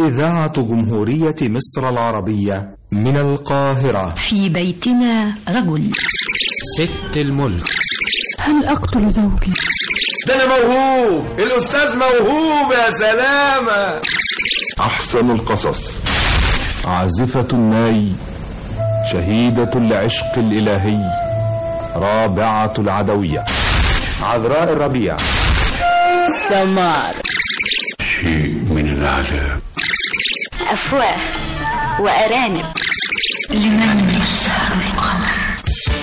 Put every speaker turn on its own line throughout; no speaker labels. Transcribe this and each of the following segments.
إذاعة جمهورية مصر العربية من القاهرة
في بيتنا رجل
ست الملك
هل أقتل زوجي؟
ده أنا موهوب الأستاذ موهوب يا سلامة
أحسن القصص عازفة الناي شهيدة العشق الإلهي رابعة العدوية
عذراء الربيع
سمار
شيء من العذاب
أفواه وأرانب
لمن يسهر القمر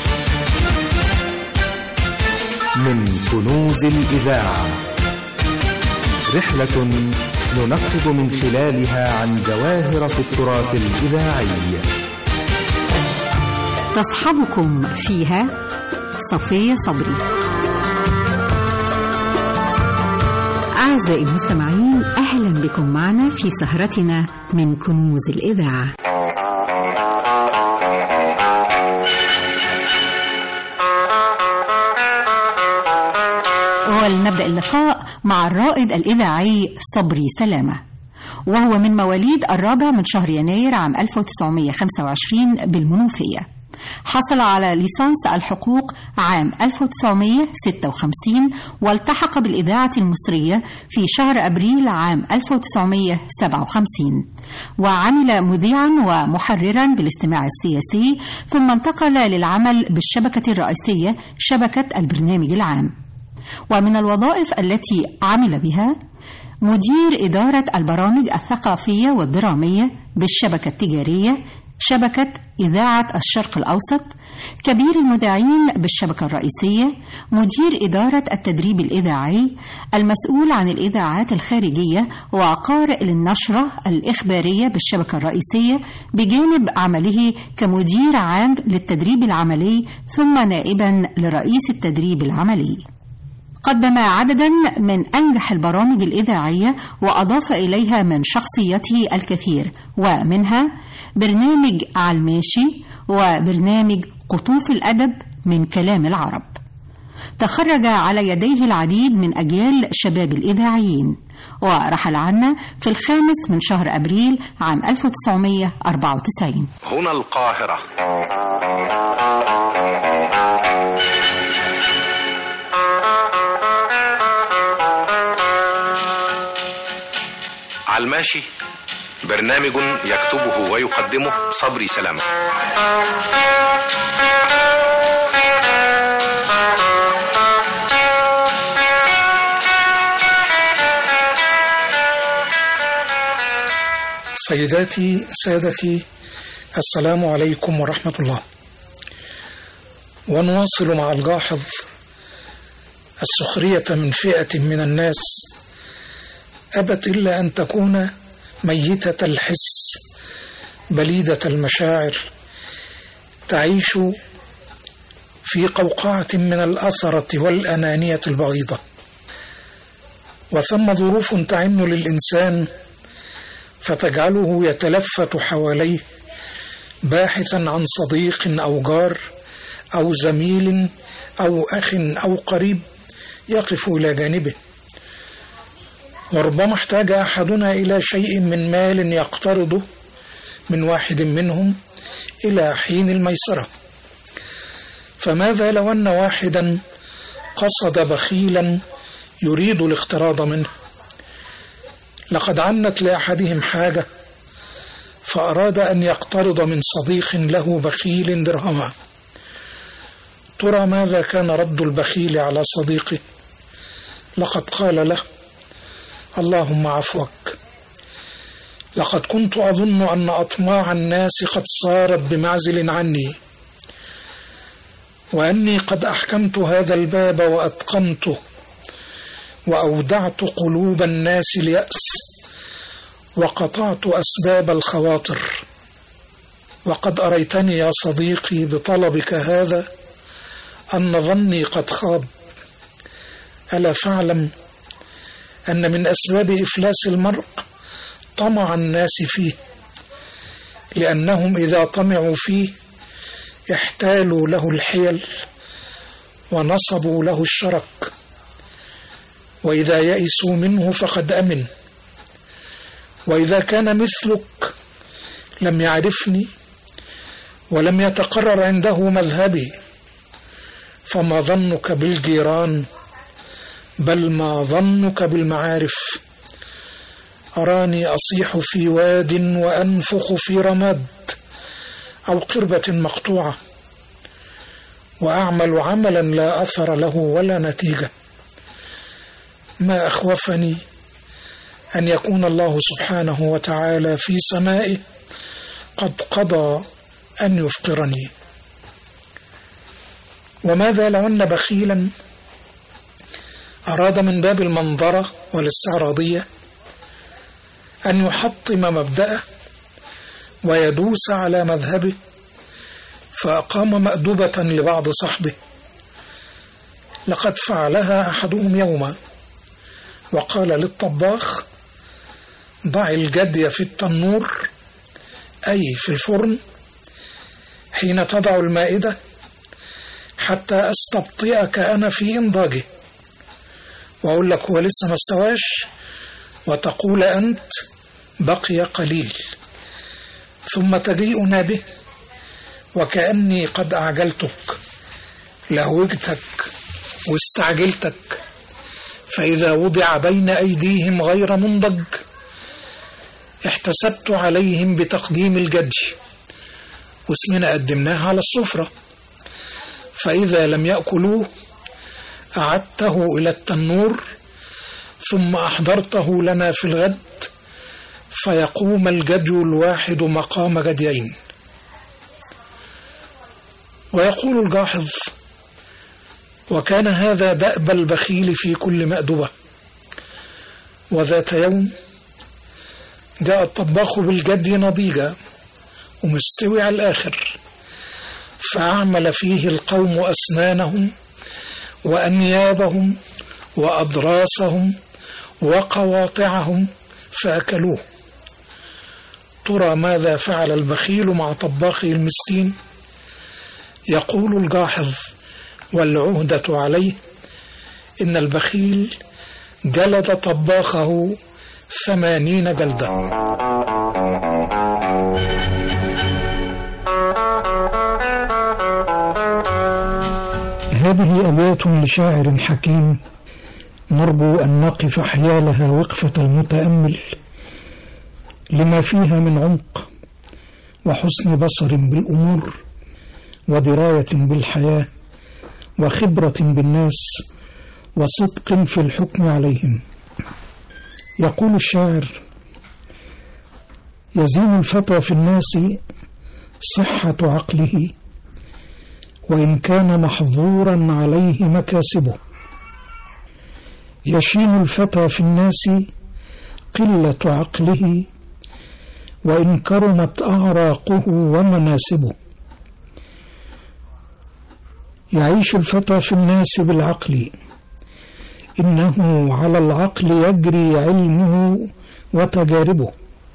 من كنوز الإذاعة رحلة ننقب من خلالها عن جواهر في التراث الإذاعي
تصحبكم فيها صفية صبري أعزائي المستمعين أهلا بكم معنا في سهرتنا من كنوز الإذاعة ولنبدأ اللقاء مع الرائد الإذاعي صبري سلامة وهو من مواليد الرابع من شهر يناير عام 1925 بالمنوفية حصل على ليسانس الحقوق عام 1956 والتحق بالإذاعة المصرية في شهر أبريل عام 1957 وعمل مذيعا ومحررا بالاستماع السياسي ثم انتقل للعمل بالشبكة الرئيسية شبكة البرنامج العام ومن الوظائف التي عمل بها مدير إدارة البرامج الثقافية والدرامية بالشبكة التجارية شبكة إذاعة الشرق الأوسط كبير المذيعين بالشبكة الرئيسية مدير إدارة التدريب الإذاعي المسؤول عن الإذاعات الخارجية وقارئ للنشرة الإخبارية بالشبكة الرئيسية بجانب عمله كمدير عام للتدريب العملي ثم نائبا لرئيس التدريب العملي قدم عددا من أنجح البرامج الإذاعية وأضاف إليها من شخصيته الكثير ومنها برنامج علماشي وبرنامج قطوف الأدب من كلام العرب تخرج على يديه العديد من أجيال شباب الإذاعيين ورحل عنا في الخامس من شهر أبريل عام 1994
هنا القاهرة علماشي برنامج يكتبه ويقدمه صبري سلامة
سيداتي سادتي السلام عليكم ورحمة الله ونواصل مع الجاحظ السخرية من فئة من الناس أبت إلا أن تكون ميتة الحس بليدة المشاعر تعيش في قوقعة من الأثرة والأنانية البغيضة وثم ظروف تعن للإنسان فتجعله يتلفت حواليه باحثا عن صديق أو جار أو زميل أو أخ أو قريب يقف إلى جانبه وربما احتاج أحدنا إلى شيء من مال يقترضه من واحد منهم إلى حين الميسرة فماذا لو أن واحدا قصد بخيلا يريد الاقتراض منه لقد عنت لأحدهم حاجة فأراد أن يقترض من صديق له بخيل درهما ترى ماذا كان رد البخيل على صديقه لقد قال له اللهم عفوك لقد كنت أظن أن أطماع الناس قد صارت بمعزل عني وأني قد أحكمت هذا الباب وأتقنته وأودعت قلوب الناس اليأس وقطعت أسباب الخواطر وقد أريتني يا صديقي بطلبك هذا أن ظني قد خاب ألا فاعلم أن من أسباب إفلاس المرء طمع الناس فيه لأنهم إذا طمعوا فيه احتالوا له الحيل ونصبوا له الشرك وإذا يئسوا منه فقد أمن وإذا كان مثلك لم يعرفني ولم يتقرر عنده مذهبي فما ظنك بالجيران بل ما ظنك بالمعارف أراني أصيح في واد وأنفخ في رماد أو قربة مقطوعة وأعمل عملا لا أثر له ولا نتيجة ما أخوفني أن يكون الله سبحانه وتعالى في سمائه قد قضى أن يفقرني وماذا لو أن بخيلا أراد من باب المنظرة والاستعراضية أن يحطم مبدأه ويدوس على مذهبه فأقام مأدبة لبعض صحبه لقد فعلها أحدهم يوما وقال للطباخ ضع الجدي في التنور أي في الفرن حين تضع المائدة حتى أستبطئك أنا في إنضاجه وأقول لك هو لسه ما استواش وتقول أنت بقي قليل ثم تجيئنا به وكأني قد أعجلتك لهوجتك واستعجلتك فإذا وضع بين أيديهم غير منضج احتسبت عليهم بتقديم الجدي واسمنا قدمناه على السفرة فإذا لم يأكلوه أعدته إلى التنور ثم أحضرته لنا في الغد فيقوم الجدي الواحد مقام جديين ويقول الجاحظ وكان هذا دأب البخيل في كل مأدبة وذات يوم جاء الطباخ بالجدي نضيجا ومستوي على الآخر فأعمل فيه القوم أسنانهم وأنيابهم وأضراسهم وقواطعهم فأكلوه ترى ماذا فعل البخيل مع طباخه المسكين يقول الجاحظ والعهدة عليه إن البخيل جلد طباخه ثمانين جلدة هذه أبيات لشاعر حكيم نرجو أن نقف حيالها وقفة المتأمل لما فيها من عمق وحسن بصر بالأمور ودراية بالحياة وخبرة بالناس وصدق في الحكم عليهم يقول الشاعر يزين الفتى في الناس صحة عقله وإن كان محظورا عليه مكاسبه يشين الفتى في الناس قلة عقله وإن كرمت أعراقه ومناسبه يعيش الفتى في الناس بالعقل إنه على العقل يجري علمه وتجاربه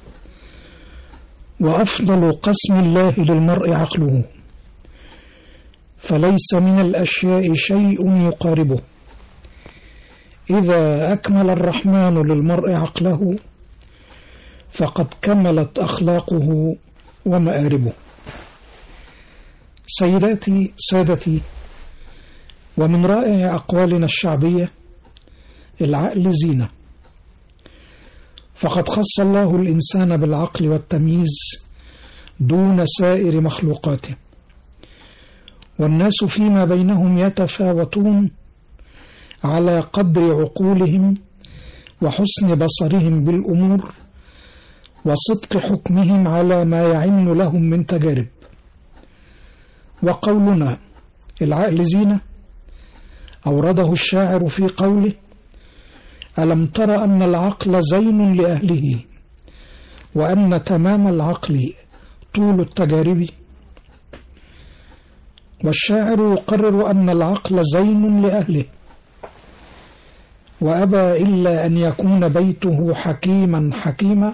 وأفضل قسم الله للمرء عقله فليس من الأشياء شيء يقاربه إذا أكمل الرحمن للمرء عقله فقد كملت أخلاقه ومآربه سيداتي سادتي ومن رائع أقوالنا الشعبية العقل زينة فقد خص الله الإنسان بالعقل والتمييز دون سائر مخلوقاته والناس فيما بينهم يتفاوتون على قدر عقولهم وحسن بصرهم بالأمور وصدق حكمهم على ما يعن لهم من تجارب وقولنا العقل زينة أورده الشاعر في قوله ألم تر أن العقل زين لأهله وأن تمام العقل طول التجارب والشاعر يقرر أن العقل زين لأهله وأبى إلا أن يكون بيته حكيما حكيما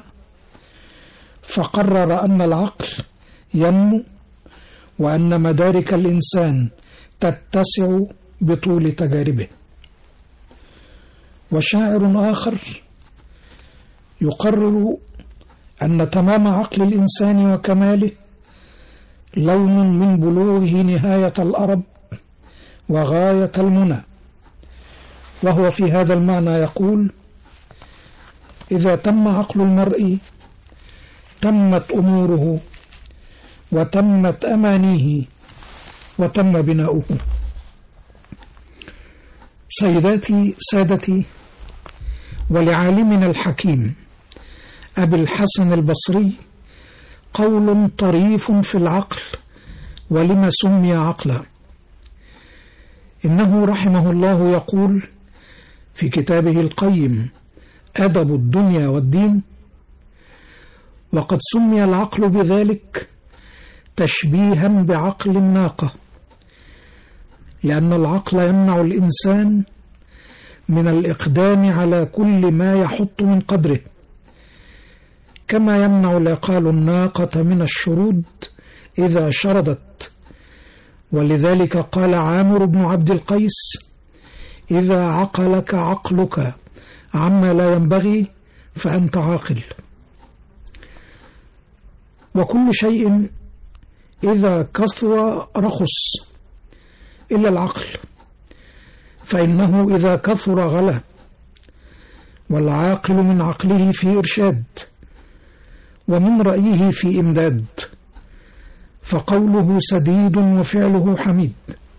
فقرر أن العقل ينمو وأن مدارك الإنسان تتسع بطول تجاربه وشاعر آخر يقرر أن تمام عقل الإنسان وكماله لون من بلوغه نهاية الأرب وغاية المنى وهو في هذا المعنى يقول إذا تم عقل المرء تمت أموره وتمت أمانيه وتم بناؤه سيداتي سادتي ولعالمنا الحكيم أبي الحسن البصري قول طريف في العقل ولما سمي عقلا إنه رحمه الله يقول في كتابه القيم أدب الدنيا والدين وقد سمي العقل بذلك تشبيها بعقل الناقة لأن العقل يمنع الإنسان من الإقدام على كل ما يحط من قدره كما يمنع العقال الناقة من الشرود إذا شردت ولذلك قال عامر بن عبد القيس إذا عقلك عقلك عما لا ينبغي فأنت عاقل وكل شيء إذا كثر رخص إلا العقل فإنه إذا كثر غلا والعاقل من عقله في إرشاد ومن رأيه في إمداد فقوله سديد وفعله حميد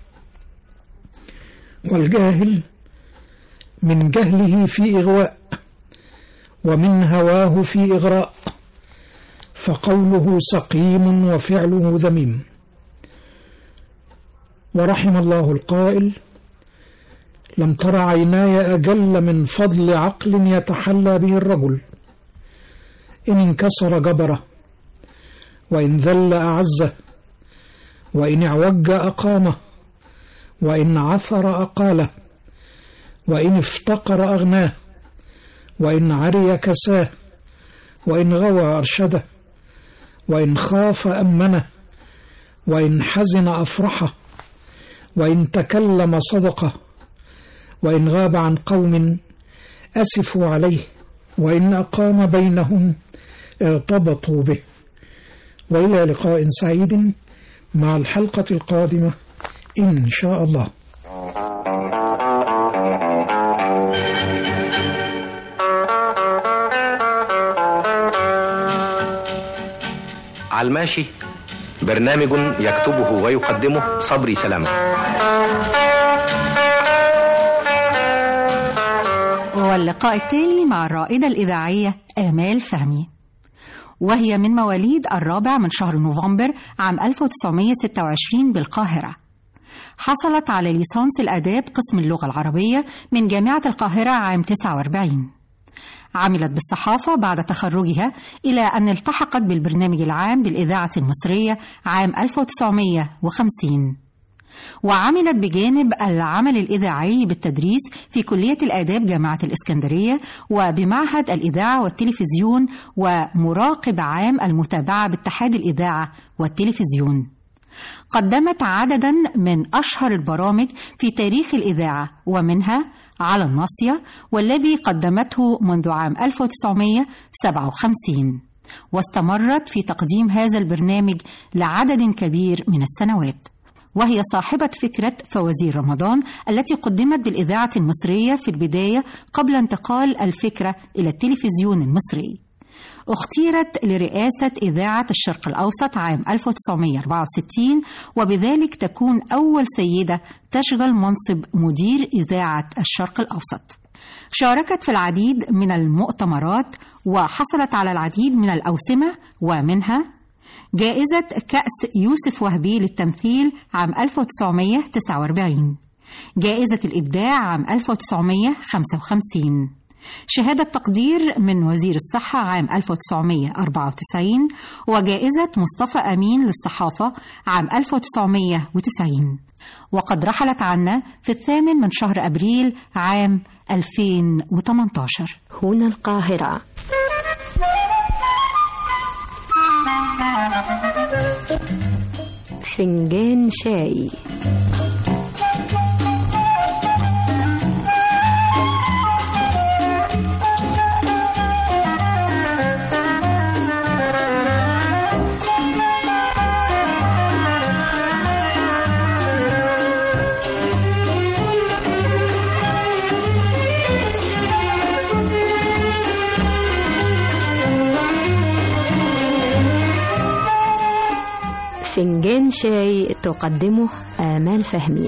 والجاهل من جهله في إغواء ومن هواه في إغراء فقوله سقيم وفعله ذميم ورحم الله القائل لم تر عيناي أجل من فضل عقل يتحلى به الرجل إن انكسر جبره وإن ذل أعزه وإن اعوج أقامه وإن عثر أقاله وإن افتقر أغناه وإن عري كساه وإن غوى أرشده وإن خاف أمنه وإن حزن أفرحه وإن تكلم صدقه وإن غاب عن قوم أسفوا عليه وإن أقام بينهم ارتبطوا به وإلى لقاء سعيد مع الحلقة القادمة إن شاء الله
على الماشي برنامج يكتبه ويقدمه صبري سلامة
واللقاء التالي مع الرائدة الإذاعية آمال فهمي وهي من مواليد الرابع من شهر نوفمبر عام 1926 بالقاهرة حصلت على ليسانس الآداب قسم اللغة العربية من جامعة القاهرة عام 49 عملت بالصحافة بعد تخرجها إلى أن التحقت بالبرنامج العام بالإذاعة المصرية عام 1950 وعملت بجانب العمل الإذاعي بالتدريس في كلية الآداب جامعة الإسكندرية وبمعهد الإذاعة والتلفزيون ومراقب عام المتابعة باتحاد الإذاعة والتلفزيون قدمت عددا من أشهر البرامج في تاريخ الإذاعة ومنها على الناصية والذي قدمته منذ عام 1957 واستمرت في تقديم هذا البرنامج لعدد كبير من السنوات وهي صاحبة فكرة فوازير رمضان التي قدمت بالإذاعة المصرية في البداية قبل انتقال الفكرة إلى التلفزيون المصري اختيرت لرئاسة إذاعة الشرق الأوسط عام 1964 وبذلك تكون أول سيدة تشغل منصب مدير إذاعة الشرق الأوسط شاركت في العديد من المؤتمرات وحصلت على العديد من الأوسمة ومنها جائزة كأس يوسف وهبي للتمثيل عام 1949 جائزة الإبداع عام 1955 شهادة تقدير من وزير الصحة عام 1994 وجائزة مصطفى أمين للصحافة عام 1990 وقد رحلت عنا في الثامن من شهر أبريل عام 2018
هنا القاهرة فنجان شاي فنجان شاي تقدمه آمال فهمي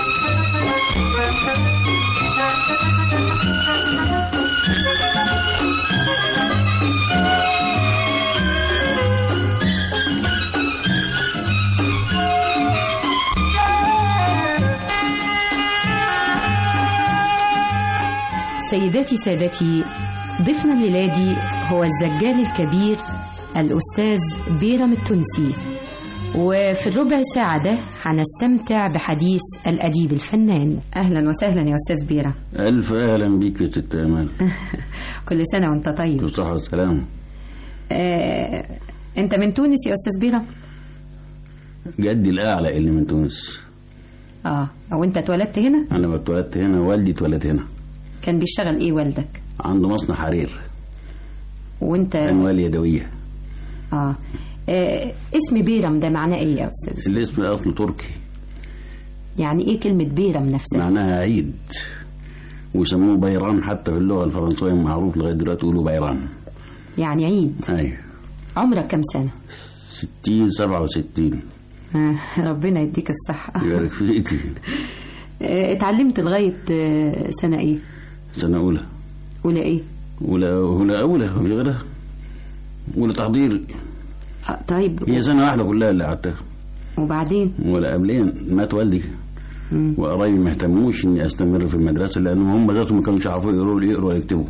سيداتي سادتي ضيفنا الليلادي هو الزجال الكبير الأستاذ بيرم التونسي وفي الربع ساعة ده هنستمتع بحديث الأديب الفنان أهلا وسهلا يا أستاذ بيرم
ألف أهلا بيك يا ست أمال
كل سنة وأنت طيب
بالصحة والسلام
آه، أنت من تونس يا أستاذ بيرم
جدي الأعلى اللي من تونس
آه أو أنت اتولدت هنا
أنا اتولدت هنا والدي اتولد هنا
كان بيشتغل إيه والدك
عنده مصنع حرير
وأنت
أنوال يدوية
آه. آه اسم بيرم ده معناه إيه يا أستاذ
الاسم أصله تركي
يعني إيه كلمة بيرم نفسها
معناها عيد ويسموه بيران حتى في اللغة الفرنسية معروف لغاية دلوقتي يقولوا بيران
يعني عيد
أيوة
عمرك كم سنة
ستين سبعة وستين
آه ربنا يديك الصحة
يبارك فيك
آه اتعلمت لغاية آه سنة إيه
سنة أولى
أولى إيه
أولى أولى أولى في غيرها أولى تحضير
آه طيب
هي سنة واحدة كلها اللي قعدتها
وبعدين
ولا قبلين مات والدي وقرايبي ما اهتموش اني استمر في المدرسه لان هم ذاتهم ما كانوش يعرفوا يقروا يقروا ويكتبوا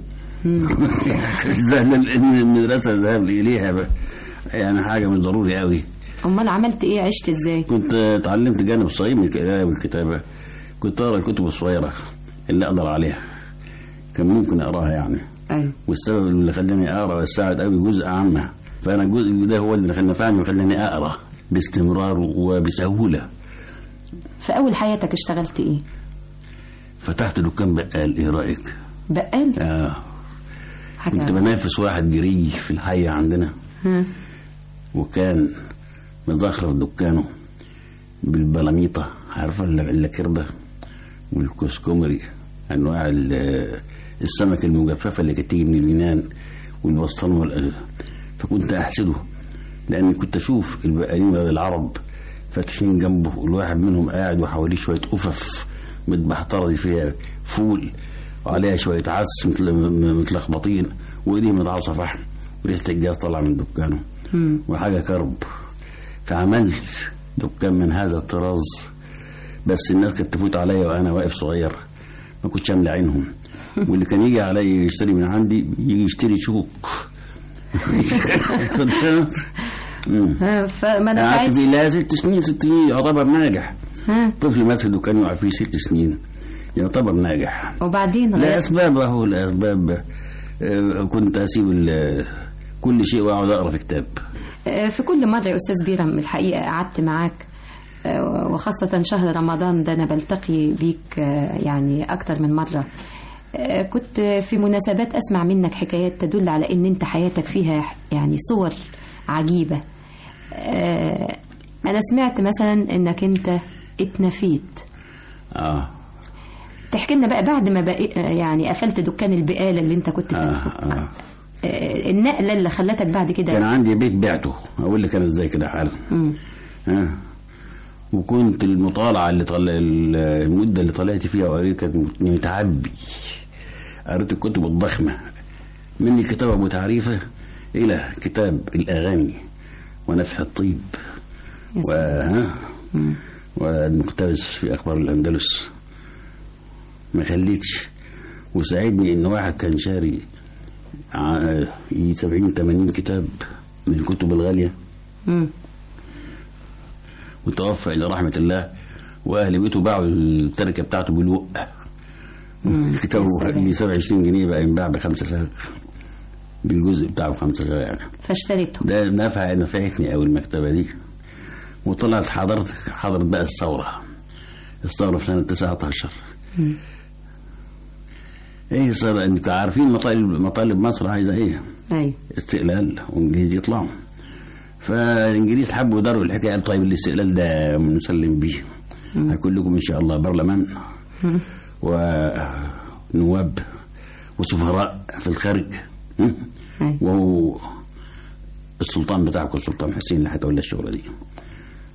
سهل ان المدرسه ذهب اليها ب- يعني حاجه مش ضروري قوي
أمال عملت إيه عشت إزاي
كنت اتعلمت جانب صغير من القرايه والكتابه كنت اقرا الكتب الصغيره اللي اقدر عليها كان ممكن اقراها يعني
أيوة
والسبب اللي خلاني اقرا والساعد قوي جزء عامه فانا الجزء ده هو اللي نفعني وخلاني اقرا باستمرار وبسهوله
في أول حياتك اشتغلت إيه
فتحت دكان بقال ايه رايك
بقال
آه.
حاجة
كنت بنافس واحد جري في الحي عندنا
ها.
وكان مزخرف دكانه بالبلاميطة عارفة الل- اللاكير ده والكسكمري أنواع ال- السمك المجففة اللي كانت تيجي من اليونان والبسطرمة وال- فكنت أحسده لأني كنت أشوف البقالين ولاد العرب فاتحين جنبه والواحد منهم قاعد وحواليه شوية أفف متبحترة فيها فول وعليها شوية عدس متل- م- متلخبطين وإيديه متعصى فحم وريحة الجاز طالعة من دكانه
مم.
وحاجة كرب فعملت دكان من هذا الطراز بس الناس كانت تفوت عليا وانا واقف صغير ما كنتش املى عينهم واللي كان يجي عليا يشتري من عندي يجي يشتري شوك مم.
ها، فما
قعدت
نفعتش
فيه لا ست سنين ست سنين يعتبر ناجح
ها
طفل ماسك دكان يقع فيه ست سنين يعتبر ناجح
وبعدين غير
لأسباب أهو لأسباب آه، كنت أسيب ال- كل شيء وأقعد أقرأ في كتاب
آه، في كل مرة يا أستاذ بيرم الحقيقة قعدت معاك آه، وخاصة شهر رمضان ده أنا بلتقي بيك آه، يعني أكتر من مرة آه، كنت في مناسبات أسمع منك حكايات تدل على أن أنت حياتك فيها يعني صور عجيبة آه، أنا سمعت مثلا أنك أنت اتنفيت
آه
تحكي لنا بقى بعد ما بقى يعني قفلت دكان البقالة اللي أنت كنت
آه
فاتحه
آه
آه، النقلة اللي خلتك بعد كده
كان عندي بيت بعته أقول لك كان إزاي كده حالا
مم.
آه. وكنت المطالعة اللي طلع المدة اللي طلعت فيها وقريت كانت متعبي قريت الكتب الضخمة من الكتاب أبو تعريفة إلى كتاب الأغاني ونفح الطيب و... ها؟ والمقتبس في أخبار الأندلس ما خليتش وساعدني إن واحد كان شاري ع- يجي 70 80 كتاب من الكتب الغالية
مم.
وتوفى إلى رحمة الله وأهل بيته باعوا التركة بتاعته بالوق الكتاب اللي 27 جنيه بقى ينباع بخمسة ساغ بالجزء بتاعه خمسة ساغ يعني
فاشتريته
ده نفع نفعتني أوي المكتبة دي وطلعت حضرت حضرت بقى الثورة الثورة في سنة 19
مم.
ايه صار انت عارفين مطالب مطالب مصر عايزه ايه؟
أيوة
استقلال وانجليز يطلعوا فالانجليز حبوا يداروا الحكايه قالوا طيب الاستقلال ده مسلم بيه هيكون لكم ان شاء الله برلمان
مم.
ونواب وسفراء في الخارج م?
أيوة
وهو السلطان بتاعكم السلطان حسين اللي هتولى الشغله دي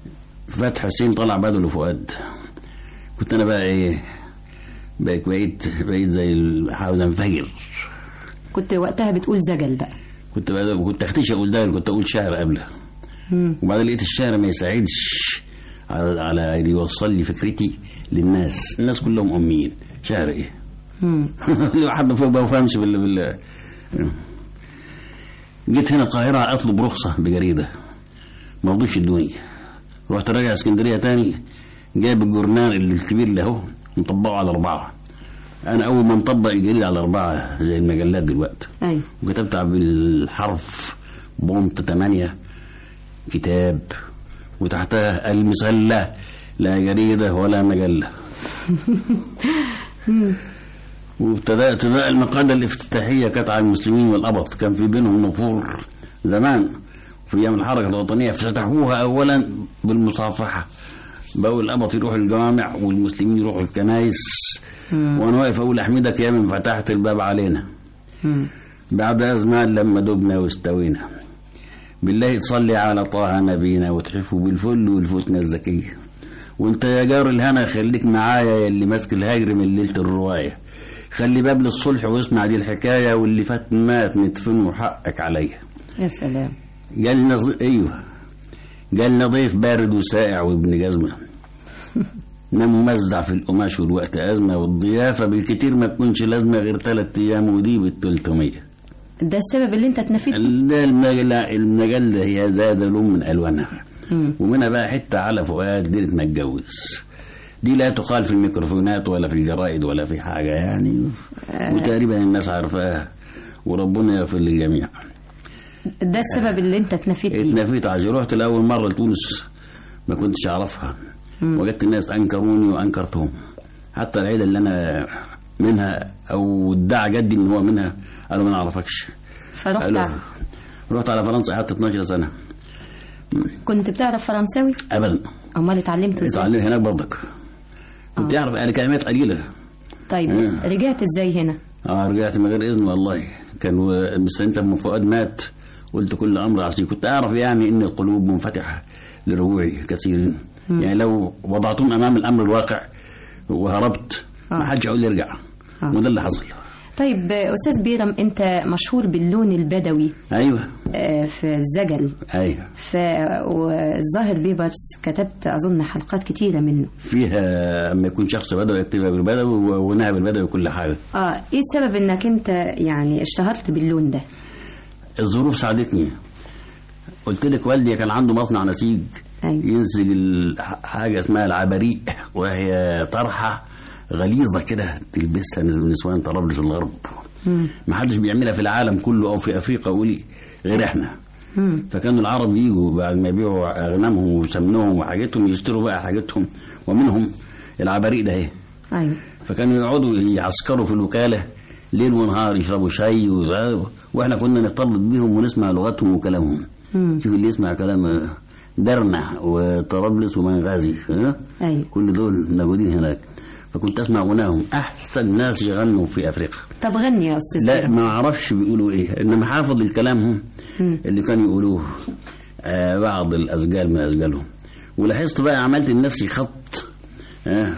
فتح حسين طلع بدل وفؤاد كنت انا بقى ايه بقيت بقيت بقيت زي ال- عاوز انفجر
كنت وقتها بتقول زجل بقى
كنت بقى كنت اختشى اقول ده كنت اقول شعر قبله
مم.
وبعدين لقيت الشعر ما يساعدش على على إن يوصل لي فكرتي للناس الناس كلهم اميين شعر ايه
مم.
واحد ما بفهمش بال بال جيت هنا القاهرة أطلب رخصة بجريدة ما رضوش يدوني رحت راجع اسكندرية تاني جايب الجورنال اللي الكبير اللي اهو مطبقه على أربعة أنا أول ما مطبق الجريدة على أربعة زي المجلات دلوقتي
أيوة
وكتبت بالحرف بونت تمانية كتاب وتحتها المسلة لا جريدة ولا مجلة وابتدأت بقى المقالة الافتتاحية كانت على المسلمين والقبط كان في بينهم نفور زمان في أيام الحركة الوطنية افتتحوها أولا بالمصافحة بقوا القبط يروحوا الجوامع والمسلمين يروحوا الكنايس وأنا واقف أقول أحمدك يا من فتحت الباب علينا
مم.
بعد أزمان لما دبنا واستوينا بالله تصلي على طه نبينا وتحفوا بالفل والفتنة الزكية وانت يا جار الهنا خليك معايا يا اللي ماسك الهجر من ليلة الرواية خلي باب للصلح واسمع دي الحكاية واللي فات مات ندفنه حقك عليا
يا سلام
جالنا ضيف ايوه جالنا ضيف بارد وسائع وابن جزمة نام ممزع في القماش والوقت أزمة والضيافة بالكتير ما تكونش لازمة غير ثلاث أيام ودي بالتلتمية
ده السبب اللي انت اتنفيت فيه
ده المجلة المجلة هي زاد لون من ألوانها
مم.
ومنها بقى حتة على فؤاد ليلة ما اتجوز دي لا تقال في الميكروفونات ولا في الجرائد ولا في حاجة يعني وتقريبا الناس عارفاها وربنا يغفر للجميع
ده السبب اللي انت اتنفيت بيه
اتنفيت عشان رحت لأول مرة لتونس ما كنتش أعرفها وجدت الناس أنكروني وأنكرتهم حتى العيلة اللي أنا منها أو ادعى جدي إن هو منها قالوا ما نعرفكش
فرحت
قالوا رحت على فرنسا قعدت 12 سنة
كنت بتعرف فرنساوي
أبدا
امال اتعلمت ازاي
اتعلمت هناك برضك كنت أعرف يعني كلمات قليلة
طيب
مم.
رجعت ازاي هنا
اه رجعت من غير اذن والله كان و- بس انت لما فؤاد مات قلت كل امر عصير كنت اعرف يعني ان القلوب منفتحه لرجوع كثيرين
مم.
يعني لو وضعتهم امام الامر الواقع وهربت
آه.
ما حدش هيقول لي ارجع
آه.
وده اللي حصل
طيب استاذ بيرم انت مشهور باللون البدوي
ايوه
آه، في الزجل
ايوه
ف والظاهر بيبرس كتبت اظن حلقات كتيره منه
فيها اما يكون شخص بدوي يكتبها بالبدوي و- ونهى بالبدوي وكل حاجه
اه ايه السبب انك انت يعني اشتهرت باللون ده
الظروف ساعدتني قلت لك والدي كان عنده مصنع نسيج
أيوة.
ينسج ال- حاجه اسمها العبريق وهي طرحه غليظه كده تلبسها نسوان طرابلس الغرب
مم.
ما حدش بيعملها في العالم كله او في افريقيا قولي غير احنا
مم.
فكانوا العرب يجوا بعد ما يبيعوا اغنامهم وسمنهم وحاجتهم يشتروا بقى حاجتهم ومنهم العبريق ده اهي
ايوه
فكانوا يقعدوا يعسكروا في الوكالة ليل ونهار يشربوا شاي و- واحنا كنا نرتبط بيهم ونسمع لغتهم وكلامهم
مم.
شوف اللي يسمع كلام درنة وطرابلس وبنغازي ها؟
ايوه
كل دول موجودين هناك فكنت اسمع غناهم احسن ناس يغنوا في افريقيا
طب غني يا استاذ
لا
بيرم.
ما اعرفش بيقولوا ايه انما حافظ الكلام هم
مم.
اللي كانوا يقولوه آه بعض الاسجال من اسجالهم ولاحظت بقى عملت لنفسي خط آه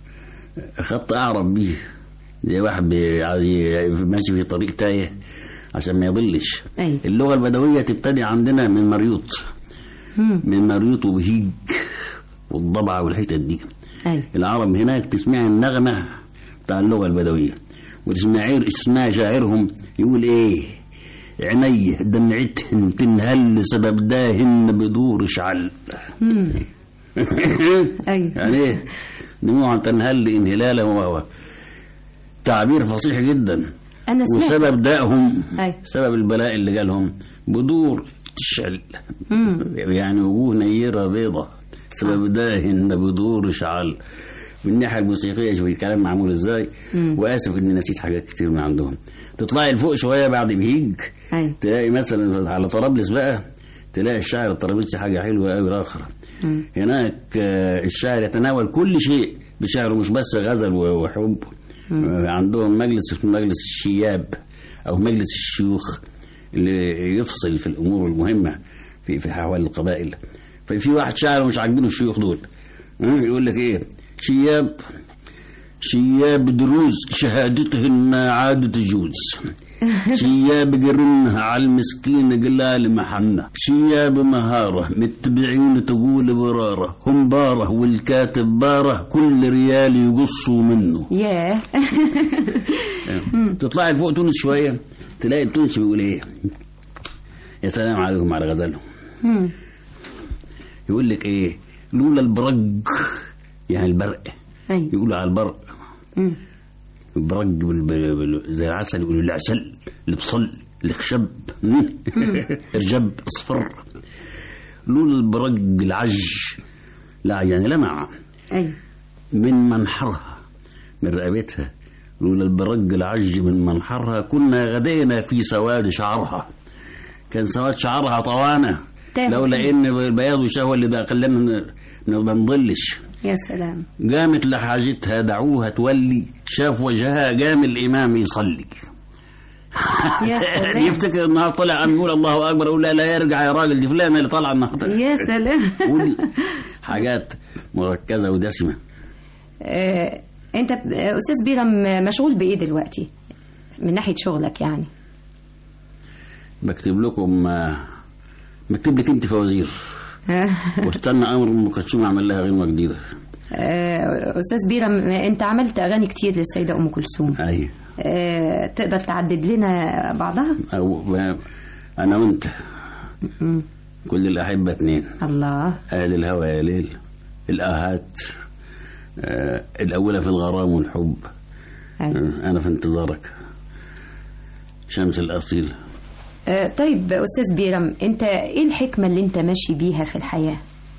خط اعرف بيه زي واحد بي- عايز ي- ماشي في طريق تايه عشان ما يضلش
ايوه
اللغه البدويه تبتدي عندنا من مريوط
مم.
من مريوط وبهيج والضبعه والحتت دي
ايوه
العرب هناك تسمع النغمة بتاع اللغة البدوية وتسمع تسمع شاعرهم يقول ايه عيني دمعتهن تنهل سبب داهن بدور شعل
مم. ايوه
يعني ايه دموعا تنهل انهلالا وهو تعبير فصيح جدا
انا سمعت
وسبب دائهم
ايوه
سبب البلاء اللي جالهم بدور تشعل
مم.
يعني وجوه نيرة بيضة سبب داهن بدور شعل من الناحية الموسيقية شوف الكلام معمول ازاي
مم.
واسف اني نسيت حاجات كتير من عندهم تطلعي لفوق شوية بعد بهيج
ايوه
تلاقي مثلا على طرابلس بقى تلاقي الشاعر الطرابلسي حاجة حلوة قوي آخر
مم.
هناك آه، الشاعر يتناول كل شيء بشعره مش بس غزل و- وحب آه، عندهم مجلس اسمه مجلس الشياب او مجلس الشيوخ اللي يفصل في الامور المهمه في في احوال القبائل ففي واحد شاعر مش عاجبينه الشيوخ دول ها؟ يقول لك ايه شياب شياب دروز شهادتهن عادة جوز شياب قرنها على المسكين قلال محنة شياب مهارة متبعين تقول برارة هم بارة والكاتب بارة كل ريال يقصوا منه
ياه
تطلعي فوق تونس شوية تلاقي التونسي بيقول ايه يا سلام عليكم على غزلهم
مم.
يقول لك ايه لولا البرق يعني البرق
أيوة.
يقولوا على البرق
مم.
برق بال- بال- بال- زي العسل يقولوا العسل البصل الخشب ارجب اصفر لولا البرق العج لا يعني لمع
أيوة.
من منحرها من رقبتها لولا البرق العج من منحرها كنا غدينا في سواد شعرها كان سواد شعرها طوانة
تمام.
لولا ان البياض والشهوة اللي ده خلانا ن- ما نضلش
يا سلام
قامت لحاجتها دعوها تولي شاف وجهها قام الإمام يصلي
يا سلام
يفتكر النهار طلع عم يقول الله أكبر يقول لا لا يرجع يا راجل دي فلانة اللي طالعة النهارده
يا سلام
قول حاجات مركزة ودسمة
آه، انت ب- آه، استاذ بيرم مشغول بايه دلوقتي من ناحيه شغلك يعني
بكتب لكم آه، بكتب لك انت فوازير واستنى امر ام كلثوم اعمل لها غنوه جديده
آه، استاذ بيرم انت عملت اغاني كتير للسيده ام كلثوم
اي
آه، تقدر تعدد لنا بعضها
او ب- انا وانت
مم.
كل الاحبه اتنين
الله
اهل الهوى يا ليل الاهات آه الاولى في الغرام والحب
أيوة.
آه انا في انتظارك شمس الاصيل
آه، طيب استاذ بيرم انت ايه الحكمه اللي انت ماشي بيها في الحياه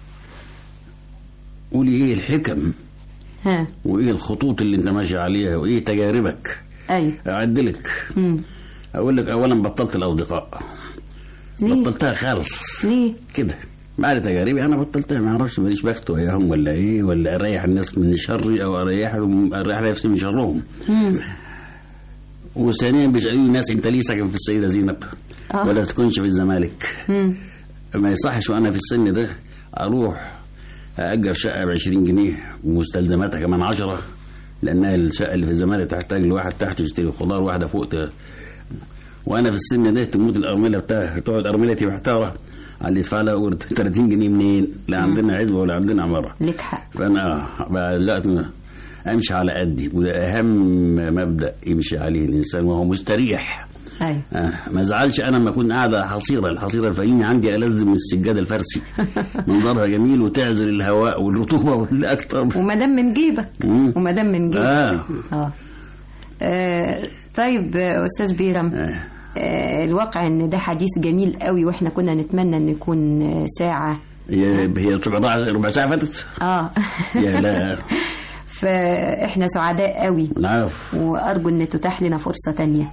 قولي ايه الحكم
ها
وايه الخطوط اللي انت ماشي عليها وايه تجاربك
ايوه
اعدلك
مم.
اقول لك اولا بطلت الاصدقاء
ليه
بطلتها خالص
ليه
كده بعد تجاربي انا بطلتها ما اعرفش ماليش بخت وياهم ولا ايه ولا اريح الناس من شري او اريحهم اريح نفسي من شرهم
مم.
وثانيا بيسالوني ناس انت ليه ساكن في السيده زينب
آه.
ولا تكونش في الزمالك
مم.
ما يصحش وانا في السن ده اروح اجر شقه ب 20 جنيه ومستلزماتها كمان 10 لانها الشقه اللي في الزمالك تحتاج لواحد تحت يشتري خضار واحده فوق ت... وانا في السن ده تموت الارمله بتاعها تقعد ارملتي محتاره على اللي يدفع لها أجرة 30 جنيه منين؟ لا عندنا عزبه ولا عندنا عماره
لك حق
فانا بقى دلوقتي امشي على قدي وده اهم مبدا يمشي عليه الانسان وهو مستريح
ايوه
آه ما ازعلش انا لما اكون قاعده على حصيره الحصيره الفقيمه عندي ألذ من السجاده الفارسي منظرها جميل وتعزل الهواء والرطوبه والاكثر
وما دام من جيبك
مم.
وما دام من جيبك
آه.
اه آه، طيب آه، استاذ بيرم آه، الواقع ان ده حديث جميل قوي واحنا كنا نتمنى ان يكون آه، ساعه
هي هي ربع ربع ساعه فاتت
اه
يا لا
فاحنا سعداء قوي
العفو
وارجو ان تتاح لنا فرصه تانية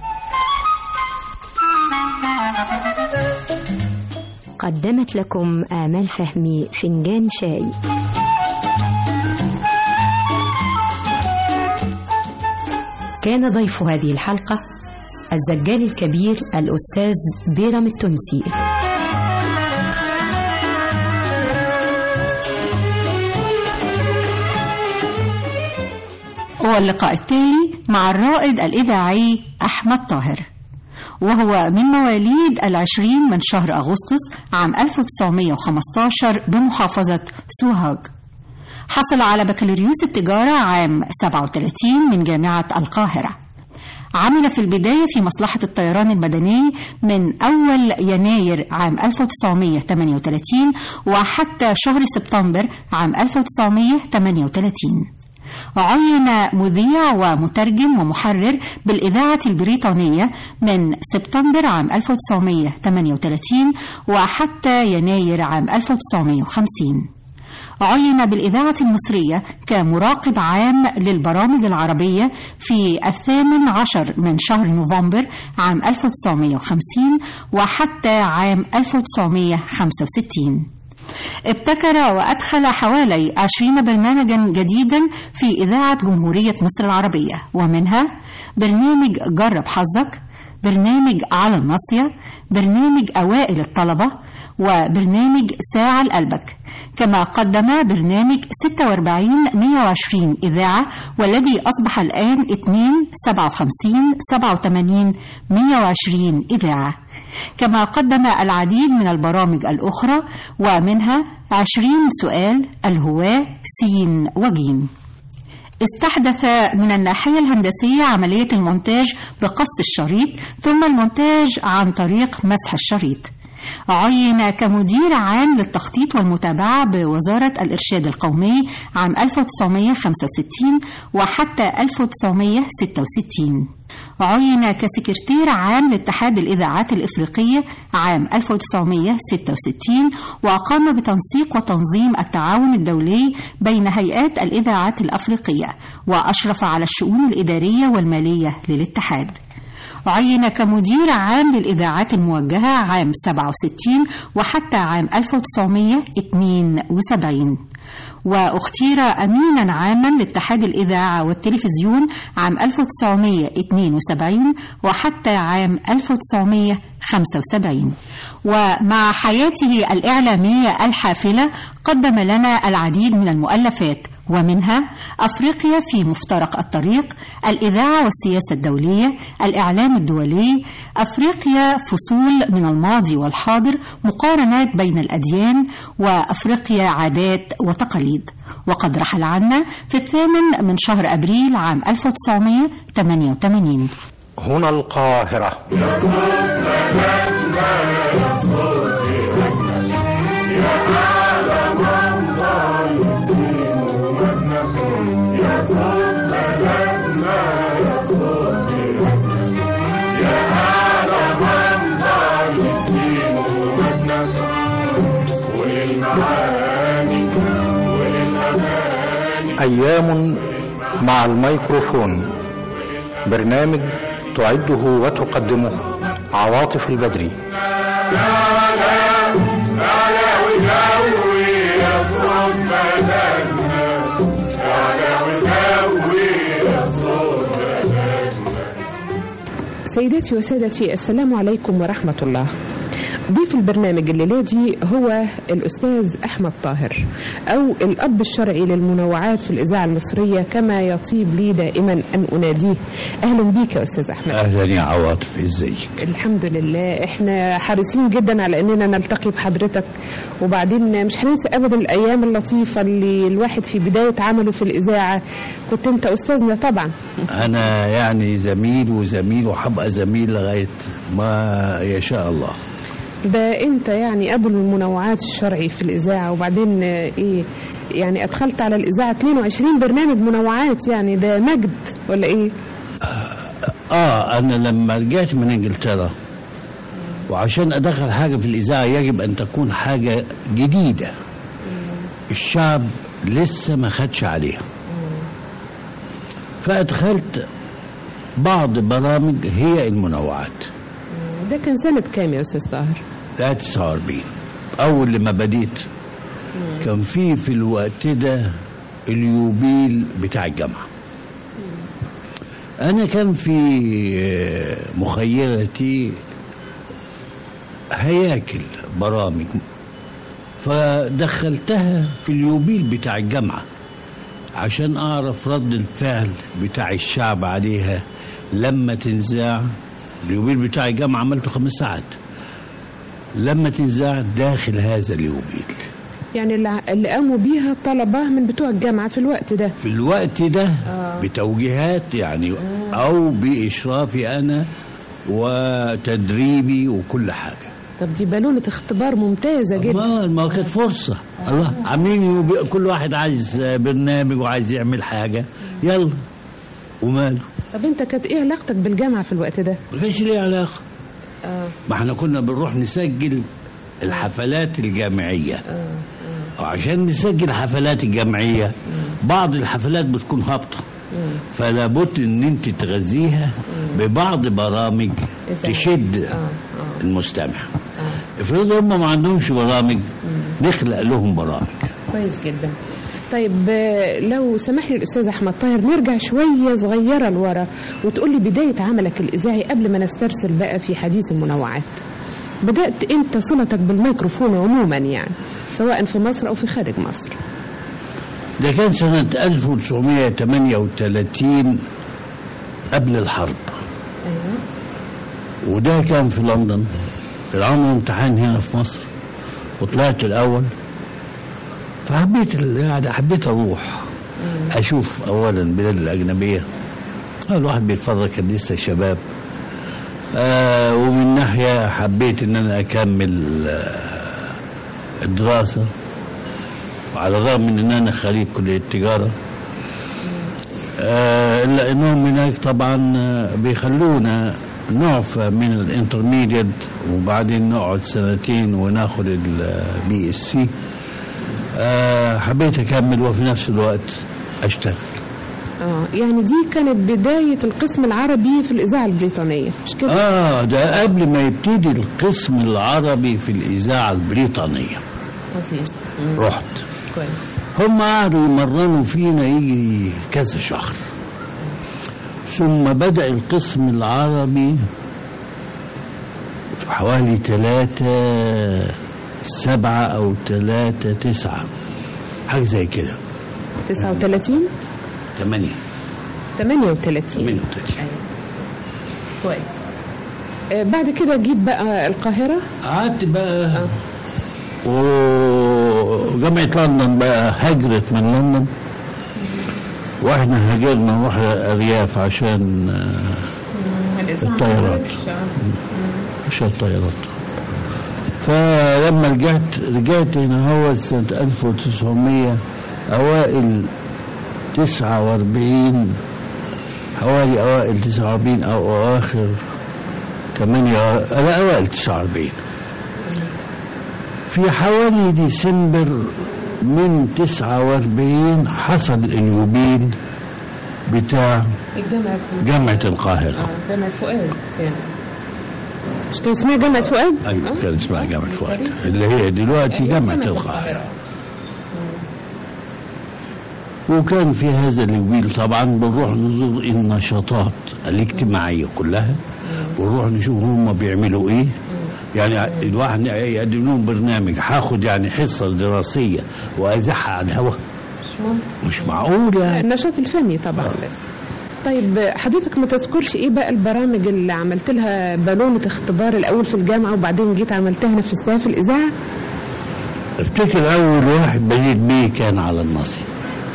قدمت لكم آمال فهمي فنجان شاي كان ضيف هذه الحلقة الزجال الكبير الأستاذ بيرم التونسي
واللقاء التالي مع الرائد الإذاعي أحمد طاهر وهو من مواليد العشرين من شهر أغسطس عام 1915 بمحافظة سوهاج حصل على بكالوريوس التجارة عام 37 من جامعة القاهرة عمل في البداية في مصلحة الطيران المدني من أول يناير عام 1938 وحتى شهر سبتمبر عام 1938 عين مذيع ومترجم ومحرر بالإذاعة البريطانية من سبتمبر عام 1938 وحتى يناير عام 1950 عين بالإذاعة المصرية كمراقب عام للبرامج العربية في الثامن عشر من شهر نوفمبر عام 1950 وحتى عام 1965 ابتكر وأدخل حوالي عشرين برنامجا جديدا في إذاعة جمهورية مصر العربية ومنها برنامج جرب حظك برنامج على الناصية برنامج أوائل الطلبة وبرنامج ساعة لقلبك كما قدم برنامج 46 120 إذاعة والذي أصبح الآن 2 57 87 120 إذاعة كما قدم العديد من البرامج الأخرى ومنها 20 سؤال الهواة سين وجيم استحدث من الناحية الهندسية عملية المونتاج بقص الشريط ثم المونتاج عن طريق مسح الشريط عين كمدير عام للتخطيط والمتابعة بوزارة الإرشاد القومي عام 1965 وحتى 1966 عين كسكرتير عام لاتحاد الإذاعات الإفريقية عام 1966 وقام بتنسيق وتنظيم التعاون الدولي بين هيئات الإذاعات الأفريقية وأشرف على الشؤون الإدارية والمالية للاتحاد عين كمدير عام للإذاعات الموجهة عام 67 وحتى عام 1972 واختير أمينا عاما لاتحاد الإذاعة والتلفزيون عام 1972 وحتى عام 1975 ومع حياته الإعلامية الحافلة قدم لنا العديد من المؤلفات ومنها أفريقيا في مفترق الطريق الإذاعة والسياسة الدولية الإعلام الدولي أفريقيا فصول من الماضي والحاضر مقارنات بين الأديان وأفريقيا عادات وتقاليد وقد رحل عنا في الثامن من شهر أبريل عام 1988
هنا القاهرة أيام مع الميكروفون برنامج تعده وتقدمه عواطف البدري
سيداتي وسادتي السلام عليكم ورحمة الله ضيف البرنامج الليلة دي هو الأستاذ أحمد طاهر أو الأب الشرعي للمنوعات في الإذاعة المصرية كما يطيب لي دائما أن أناديه أهلا بيك يا أستاذ أحمد
اهلا يا عواطف ازيك
الحمد لله احنا حريصين جدا على اننا نلتقي بحضرتك وبعدين مش هننسى ابدا الايام اللطيفه اللي الواحد في بدايه عمله في الاذاعه كنت انت استاذنا طبعا
انا يعني زميل وزميل وهبقى زميل لغايه ما يشاء الله
ده انت يعني ابو المنوعات الشرعي في الاذاعه وبعدين آه، ايه يعني ادخلت على الاذاعه 22 برنامج منوعات يعني ده مجد ولا ايه
اه انا لما رجعت من انجلترا وعشان ادخل حاجه في الاذاعه يجب ان تكون حاجه جديده الشعب لسه ما خدش عليها فادخلت بعض برامج هي المنوعات
ده كان سنه كام يا استاذ طاهر
49 اول لما بديت كان في في الوقت ده اليوبيل بتاع الجامعه انا كان في آه، مخيلتي هياكل برامج فدخلتها في اليوبيل بتاع الجامعه عشان اعرف رد الفعل بتاع الشعب عليها لما تنزاع اليوبيل بتاع الجامعه عملته خمس ساعات لما تنزاع داخل هذا اليوبيل
يعني اللي اللي قاموا بيها الطلبه من بتوع الجامعه في الوقت ده
في الوقت ده
آه.
بتوجيهات يعني او باشرافي انا وتدريبي وكل حاجه
طب دي بالونه اختبار ممتازه جدا
ما ما كانت فرصه الله عاملين يوبي- كل واحد عايز برنامج وعايز يعمل حاجه يلا وماله
طب انت كانت ايه علاقتك بالجامعه في الوقت ده
ما كانش ليه علاقه
اه
ما احنا كنا بنروح نسجل الحفلات الجامعيه وعشان نسجل الحفلات الجامعيه بعض الحفلات بتكون هابطه فلا بد ان انت تغذيها ببعض برامج تشد المستمع افرض هم ما عندهمش برامج نخلق لهم برامج
كويس جدا طيب آه، لو سمح لي الاستاذ احمد طاهر نرجع شويه صغيره لورا وتقول لي بدايه عملك الاذاعي قبل ما نسترسل بقى في حديث المنوعات بدأت أنت صلتك بالميكروفون عموما يعني سواء في مصر أو في خارج مصر
ده كان سنة 1938 قبل الحرب
أيوة.
وده كان في لندن العمر امتحان هنا في مصر وطلعت الأول فحبيت القعدة حبيت أروح أشوف أولا البلاد الأجنبية الواحد بيتفرج كان لسه شباب آه ومن ناحية حبيت إن أنا أكمل آه الدراسة وعلى الرغم من إن أنا خريج كلية التجارة آه إلا إنهم هناك طبعا آه، بيخلونا نعفى من الانترميديت وبعدين نقعد سنتين وناخد البي اس سي حبيت أكمل وفي نفس الوقت أشتغل
اه يعني دي كانت بداية القسم العربي في الإذاعة البريطانية مش كده؟
آه ده قبل ما يبتدي القسم العربي في الإذاعة البريطانية
عظيم
رحت
كويس
هم قعدوا يمرنوا فينا يجي كذا شهر ثم بدأ القسم العربي في حوالي ثلاثة سبعة أو ثلاثة تسعة حاجة زي كده
39
ثمانية
38
38
كويس آه بعد كده جيت بقى القاهرة
قعدت بقى وجامعة لندن بقى هجرت من لندن واحنا هاجرنا نروح الأرياف عشان آه، الطيارات عشان الطيارات فلما رجعت رجعت هنا هو سنة 1900 أوائل 49 حوالي أوائل 49 أو أواخر 8 لا أوائل 49 في حوالي ديسمبر من 49 حصل اليوبيل بتاع
الجامعة
جامعة القاهرة
آه، جامعة فؤاد كان مش كان اسمها جامعة فؤاد؟
أيوة كان اسمها جامعة فؤاد اللي هي دلوقتي جامعة القاهرة وكان في هذا اليوبيل طبعا بنروح نزور النشاطات الاجتماعية كلها ونروح نشوف هم بيعملوا ايه يعني الواحد يقدم لهم برنامج هاخد يعني حصة دراسية وأزحها على الهواء مش معقول يعني
النشاط الفني طبعا بس طيب حضرتك ما تذكرش ايه بقى البرامج اللي عملت لها بالونة اختبار الاول في الجامعة وبعدين جيت عملتها نفذتها في الاذاعة
افتكر أول واحد بديت بيه كان على النصي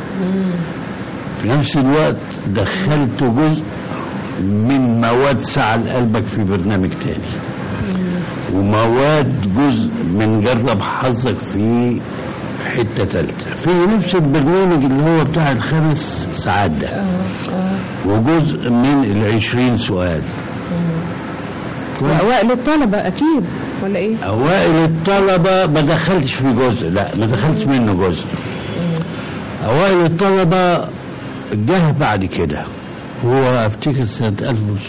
في نفس الوقت دخلت جزء من مواد سعى قلبك في برنامج تاني ومواد جزء من جرب حظك في حتة تالتة في نفس البرنامج اللي هو بتاع الخمس ساعات ده وجزء من العشرين سؤال
واوائل الطلبة اكيد ولا ايه
أوائل الطلبة ما دخلتش في جزء لا ما دخلتش منه جزء أوائل الطلبة جه بعد كده هو أفتكر سنة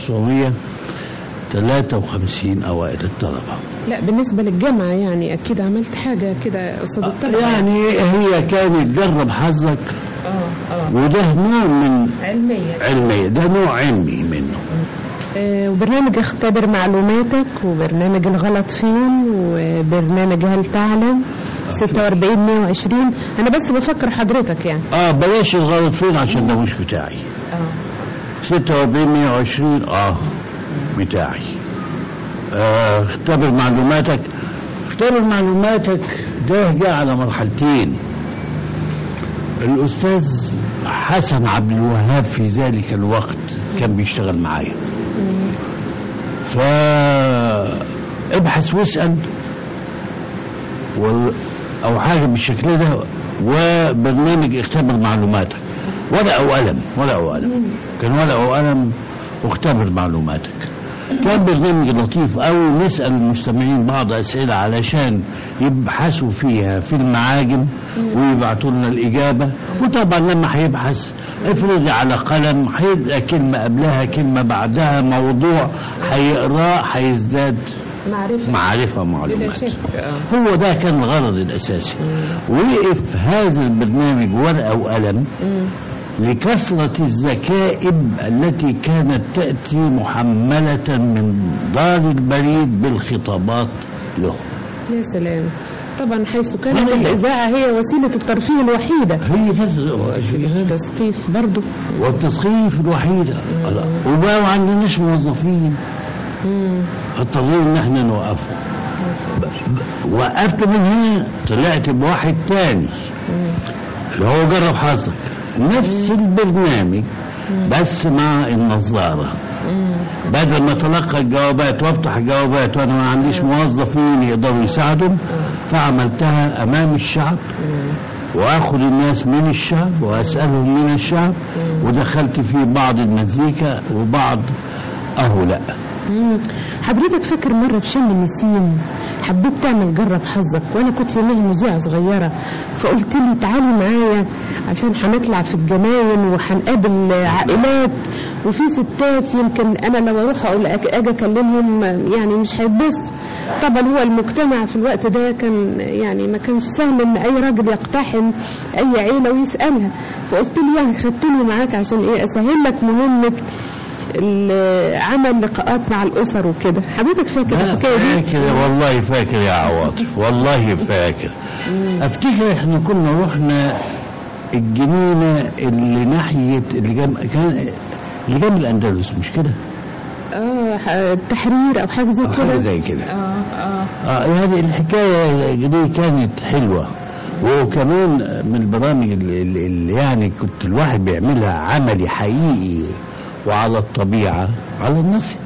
1953 أوائل الطلبة
لا بالنسبة للجامعة يعني اكيد عملت حاجة كده قصاد الطلبة
يعني هي كانت جرب حظك
اه اه
وده نوع من
علمية
علمية ده نوع علمي منه
آه، وبرنامج اختبر معلوماتك وبرنامج الغلط فين وبرنامج هل تعلم 46 120 انا بس بفكر حضرتك يعني
اه بلاش الغلط فين عشان ده مش بتاعي
اه
46 120 اه بتاعي آه اختبر معلوماتك اختبر معلوماتك ده جاء على مرحلتين الأستاذ حسن عبد الوهاب في ذلك الوقت كان بيشتغل معايا فابحث واسأل وال- أو حاجة بالشكل ده وبرنامج اختبر معلوماتك ورقة وقلم ورقة وقلم كان ورقة وقلم واختبر معلوماتك كان برنامج لطيف أو نسأل المستمعين بعض أسئلة علشان يبحثوا فيها في المعاجم ويبعتوا لنا الإجابة وطبعا لما هيبحث افرض على قلم هيلقى كلمة قبلها كلمة بعدها موضوع هيقراه هيزداد
معرفة
معرفة
بلا
معلومات
شك آه.
هو ده كان الغرض الأساسي وقف هذا البرنامج ورقة وقلم
مم.
لكثرة الذكائب التي كانت تأتي محملة من دار البريد بالخطابات له
يا سلام طبعا حيث كانت
نعم.
الإذاعة هي وسيلة الترفيه الوحيدة
هي بس
التثقيف برضو
والتسخيف الوحيدة وبقى ما عندناش موظفين اضطرينا ان احنا نوقفه ب- ب- وقفت من هنا طلعت بواحد تاني اللي هو جرب حظك نفس البرنامج بس مع النظارة بدل ما اتلقى الجوابات وافتح الجوابات وانا ما عنديش موظفين يقدروا يساعدوا فعملتها امام الشعب واخذ الناس من الشعب واسالهم من الشعب ودخلت في بعض المزيكا وبعض اهو لا
مم. حضرتك فاكر مرة في شم النسيم حبيت تعمل جرب حظك وانا كنت يوميها مذيعة صغيرة فقلت لي تعالي معايا عشان هنطلع في الجناين وهنقابل عائلات وفي ستات يمكن انا لو اروح اقول أك- اجي اكلمهم يعني مش هيتبسطوا طبعا هو المجتمع في الوقت ده كان يعني ما كانش سهل ان اي راجل يقتحم اي عيلة ويسألها فقلت له يعني خدتني معاك عشان ايه اسهل لك مهمة ال- عمل لقاءات مع الاسر وكده حضرتك فاكر
لا
الحكايه دي
فاكر والله فاكر يا عواطف والله فاكر افتكر احنا كنا رحنا الجنينه اللي ناحيه اللي جنب كان اللي جنب الاندلس مش كده؟
اه ح- التحرير او حاجه زي
أو
كده
حاجة زي كده.
اه اه
اه هذه الحكايه دي كانت حلوه وكمان من البرامج اللي, اللي اللي يعني كنت الواحد بيعملها عملي حقيقي وعلى الطبيعه على النصر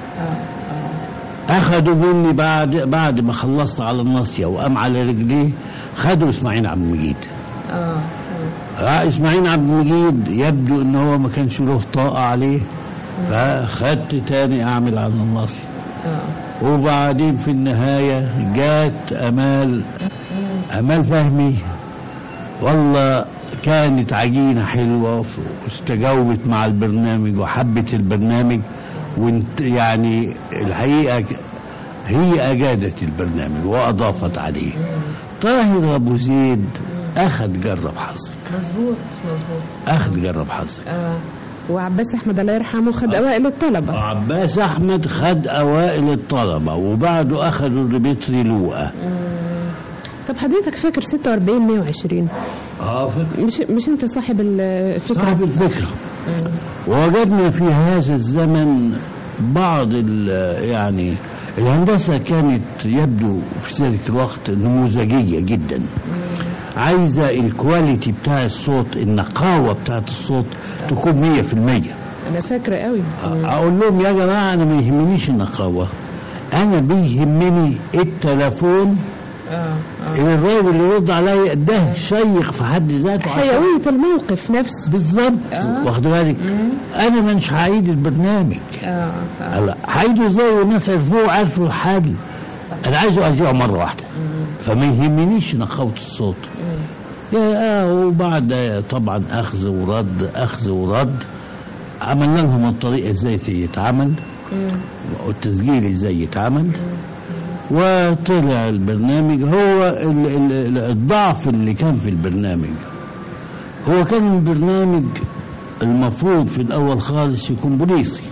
اخذوا مني بعد بعد ما خلصت على الناصيه وقام على رجليه خدوا اسماعيل عبد المجيد
اه
آه اسماعيل عبد المجيد يبدو ان هو ما كانش له طاقه عليه فخدت تاني اعمل على الناصيه وبعدين في النهايه جات امال امال فهمي والله كانت عجينه حلوه واستجوبت مع البرنامج وحبت البرنامج وانت يعني الحقيقه ك- هي اجادت البرنامج واضافت عليه طاهر ابو زيد اخذ جرب حظك
مظبوط مظبوط
اخذ جرب حظك
اه وعباس احمد الله يرحمه خد اوائل الطلبه
عباس احمد خد اوائل الطلبه وبعده اخذوا ديمتري لوقا
مم. طب حضرتك فاكر 46 120
اه فاكر
مش مش انت صاحب الفكره
صاحب الفكره
مم.
ووجدنا في هذا الزمن بعض ال- يعني الهندسة كانت يبدو في ذلك الوقت نموذجية جدا عايزة الكواليتي بتاع الصوت النقاوة بتاعت الصوت تكون مية في المية
انا فاكره قوي
أقول لهم يا جماعة أنا ما يهمنيش النقاوة أنا بيهمني التلفون
اه
اللي الراجل اللي يرد عليا ده شيق في حد ذاته عشان-
حيويه الموقف نفسه
بالظبط
آه.
واخد بالك انا مش هعيد البرنامج
اه اه
هلا هعيده ازاي والناس عرفوه عرفوا الحل انا عايزه اذيعه مره واحده فما يهمنيش نقاوه الصوت يا آه وبعد طبعا اخذ ورد اخذ ورد عملنا لهم الطريقه ازاي يتعمل والتسجيل ازاي يتعمل وطلع البرنامج هو ال- ال- ال- الضعف اللي كان في البرنامج هو كان البرنامج المفروض في الاول خالص يكون بوليسي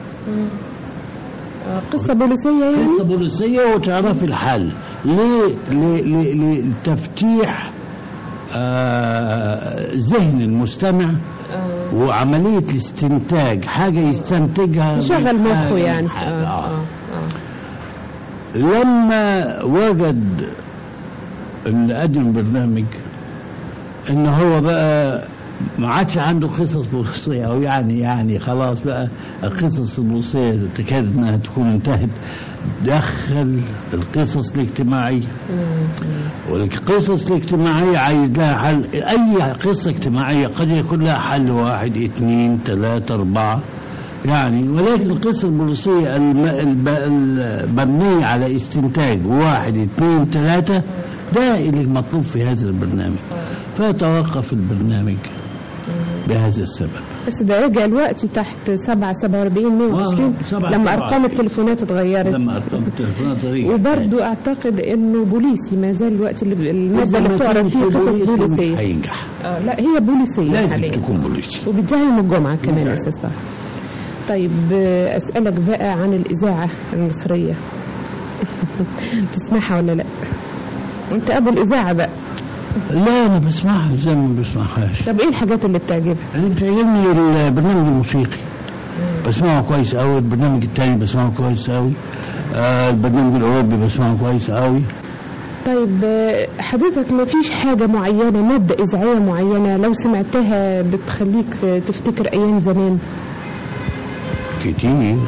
آه، قصه بوليسيه يعني
قصه بوليسيه وتعرفي الحل ليه ليه- ليه- لتفتيح آه، ذهن المستمع
آه.
وعمليه الاستنتاج حاجه يستنتجها من
يشغل مخه
حاجة
يعني
من حاجة.
اه
آه.
اه اه
لما وجد اللي قدم البرنامج ان هو بقى ما عادش عنده قصص بوليسيه او يعني يعني خلاص بقى القصص البوليسيه تكاد انها تكون انتهت دخل القصص الاجتماعيه والقصص الاجتماعية عايز لها حل أي قصة اجتماعية قد يكون لها حل واحد اثنين ثلاثة أربعة يعني ولكن القصة البوليسية الم- الب- المبنية على استنتاج واحد اثنين ثلاثة ده اللي مطلوب في هذا البرنامج فتوقف البرنامج بهذا السبب
بس ده رجع الوقت تحت 7 47 120
آه، سبعة،
لما
سبعة.
ارقام التليفونات اتغيرت
لما أرقام التليفونات رجعت.
وبرضه اعتقد انه بوليسي ما زال الوقت اللي الماده
إذا
اللي
ما
بتعرض
كانش
فيه قصص
بوليسي مش
بوليسيه
هينجح
اه لا هي بوليسيه
لازم
حاليا
تكون بوليسي
وبتذاع يوم الجمعه كمان يا استاذ طه طيب آه، اسالك بقى عن الاذاعه المصريه تسمعها ولا لا وانت ابو الاذاعه بقى
لا انا بسمعها زي ما ما بسمعهاش
طب ايه الحاجات اللي بتعجبك
اللي بتعجبني البرنامج الموسيقي بسمعه كويس قوي البرنامج التاني بسمعه كويس قوي آه البرنامج الاوروبي بسمعه كويس قوي
طيب آه، حضرتك ما فيش حاجة معينة مادة إذاعية معينة لو سمعتها بتخليك آه، تفتكر أيام زمان
كتير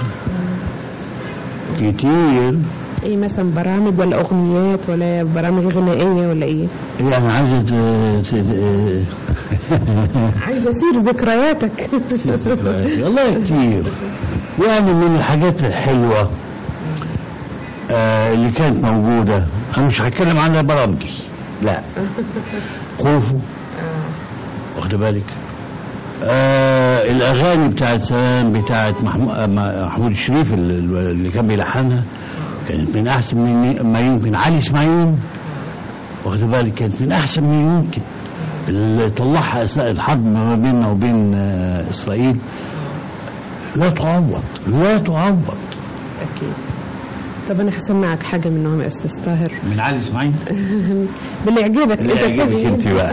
كتير
إيه مثلا برامج ولا أغنيات ولا برامج غنائية ولا إيه
يعني عايزة ت- ت-
عايزة أسير ذكرياتك
والله كتير يعني من الحاجات الحلوة آه اللي كانت موجودة أنا مش هتكلم عنها برامجي لا خوفو واخد بالك آه الأغاني بتاعت سلام بتاعت محمود, محمود الشريف اللي, اللي كان بيلحنها كانت من أحسن من ما يمكن علي إسماعيل واخد بالك كانت من أحسن ما يمكن اللي طلعها أثناء الحرب ما بيننا وبين آه إسرائيل لا تعوض لا تعوض
أكيد طب أنا هسمعك حاجة منهم يا أستاذ طاهر
من علي إسماعيل
باللي يعجبك
اللي
أنت
يعجبك
كده.
أنت بقى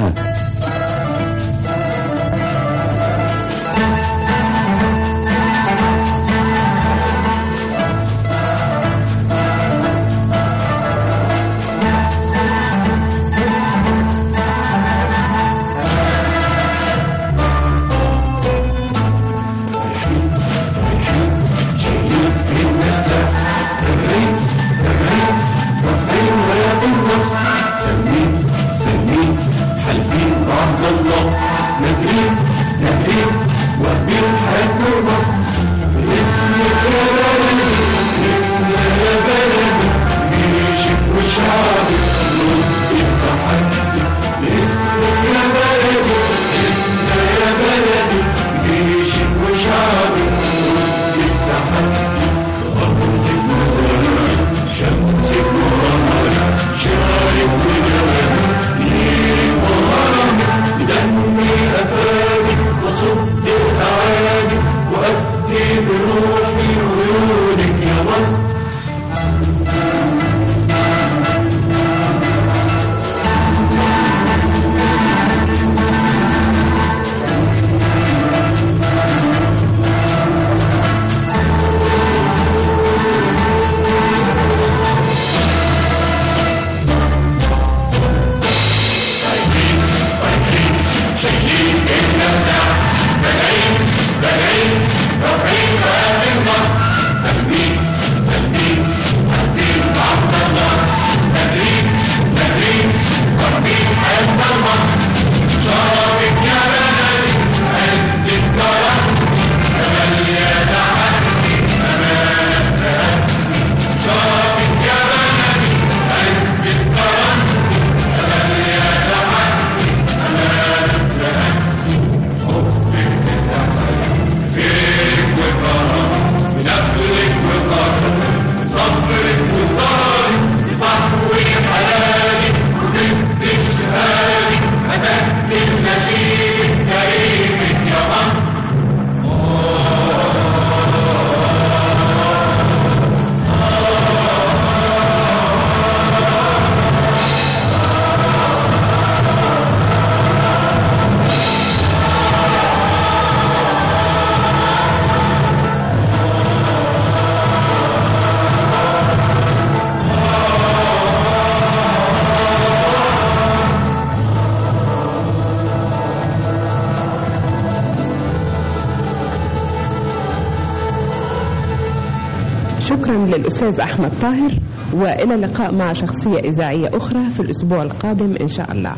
شكرا للأستاذ أحمد طاهر وإلى اللقاء مع شخصية إذاعية أخرى في الأسبوع القادم إن شاء الله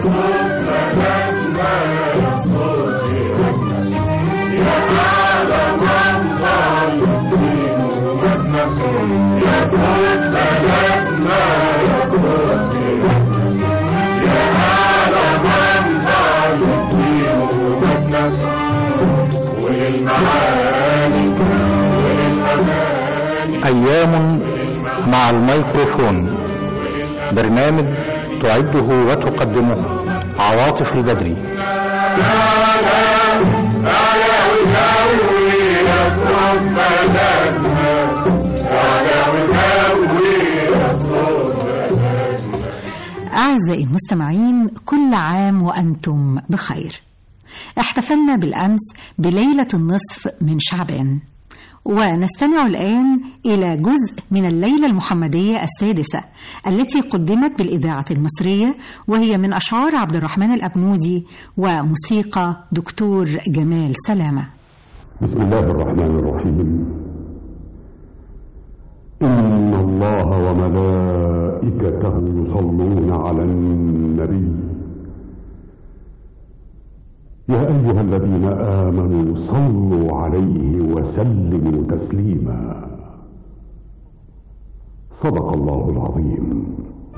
أيام مع الميكروفون برنامج تعده وتقدمه عواطف البدري
على
أعزائي المستمعين كل عام وأنتم بخير احتفلنا بالأمس بليلة النصف من شعبان ونستمع الآن إلى جزء من الليلة المحمدية السادسة التي قدمت بالإذاعة المصرية وهي من أشعار عبد الرحمن الأبنودي وموسيقى دكتور جمال سلامة
بسم الله الرحمن الرحيم إن الله وملائكته يصلون على النبي يا أيها الذين آمنوا صلوا عليه وسلموا تسليما صدق الله العظيم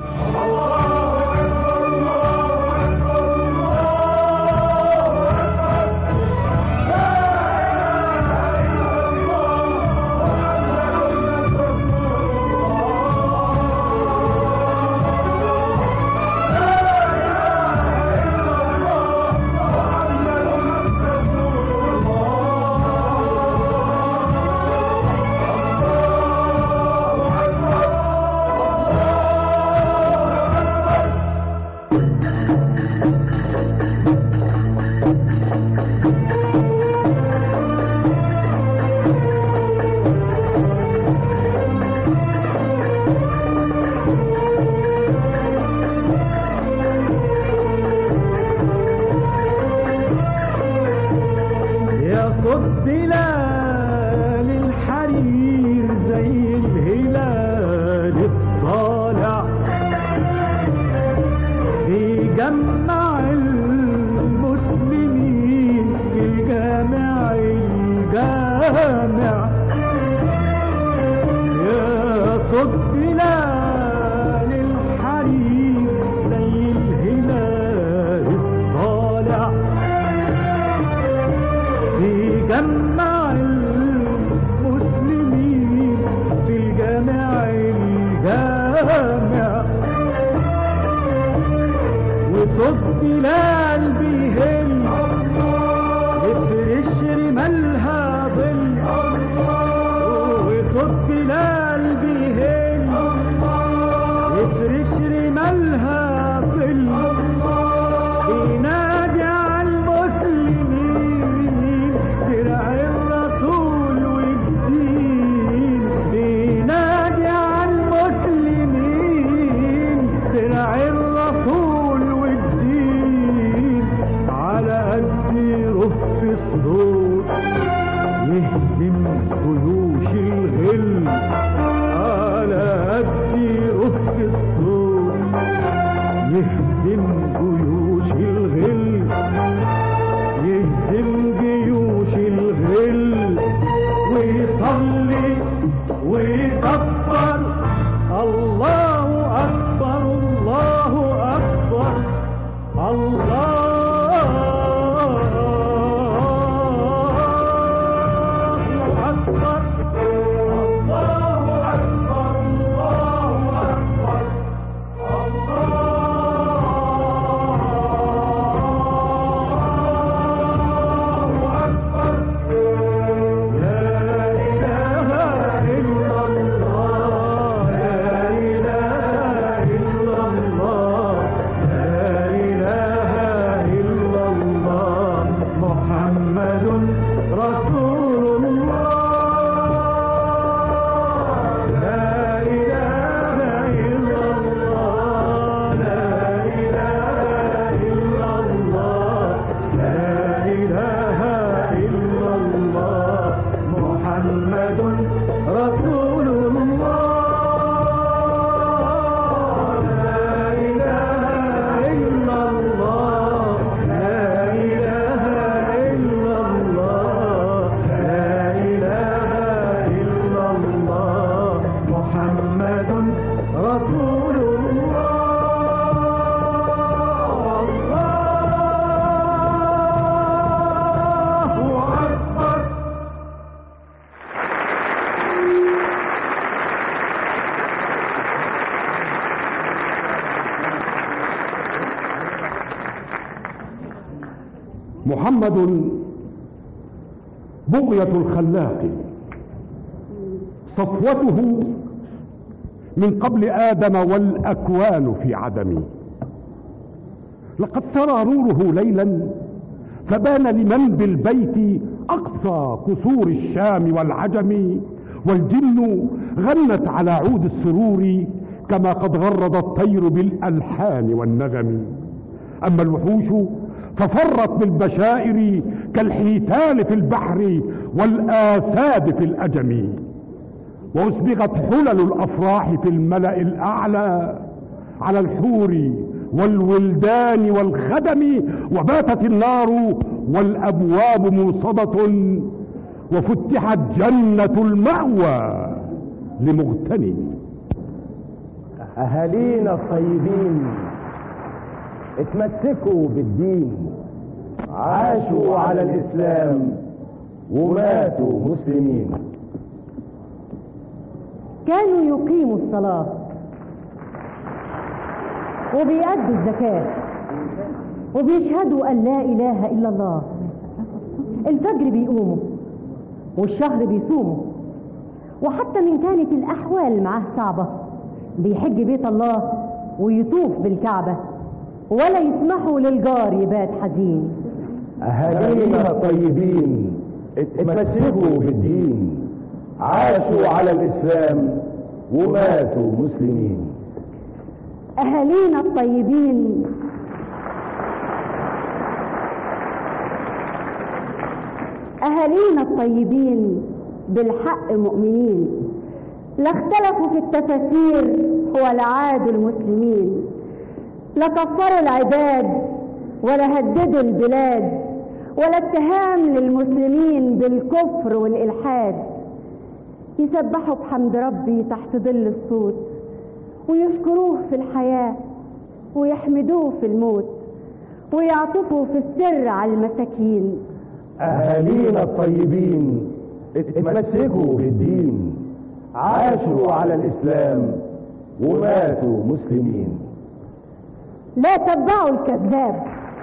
محمد بغية الخلاق صفوته من قبل آدم والأكوان في عدم لقد سرى نوره ليلا فبان لمن بالبيت أقصى قصور الشام والعجم والجن غنت على عود السرور كما قد غرد الطير بالألحان والنغم أما الوحوش ففرت بالبشائر كالحيتان في البحر والآساد في الأجم وأسبغت حلل الأفراح في الملأ الأعلى على الحور والولدان والخدم وباتت النار والأبواب موصدة وفتحت جنة المأوى لمغتنم
أهالينا الطيبين اتمسكوا بالدين عاشوا على الإسلام وماتوا مسلمين
كانوا يقيموا الصلاة وبيأدوا الزكاة وبيشهدوا أن لا إله إلا الله الفجر بيقوموا والشهر بيصوموا وحتى من كانت الأحوال معاه صعبة بيحج بيت الله ويطوف بالكعبة ولا يسمحوا للجار يبات حزين
أهالينا الطيبين اتمسكوا بالدين عاشوا على الإسلام وماتوا مسلمين
أهالينا الطيبين أهالينا الطيبين بالحق مؤمنين لا اختلفوا في التفاسير ولا عادوا المسلمين لا كفروا العباد ولا هددوا البلاد ولا اتهام للمسلمين بالكفر والإلحاد يسبحوا بحمد ربي تحت ظل الصوت ويشكروه في الحياة ويحمدوه في الموت ويعطفوا في السر على المساكين
أهالينا الطيبين اتمسكوا بالدين عاشوا على الإسلام وماتوا مسلمين
لا تتبعوا الكذاب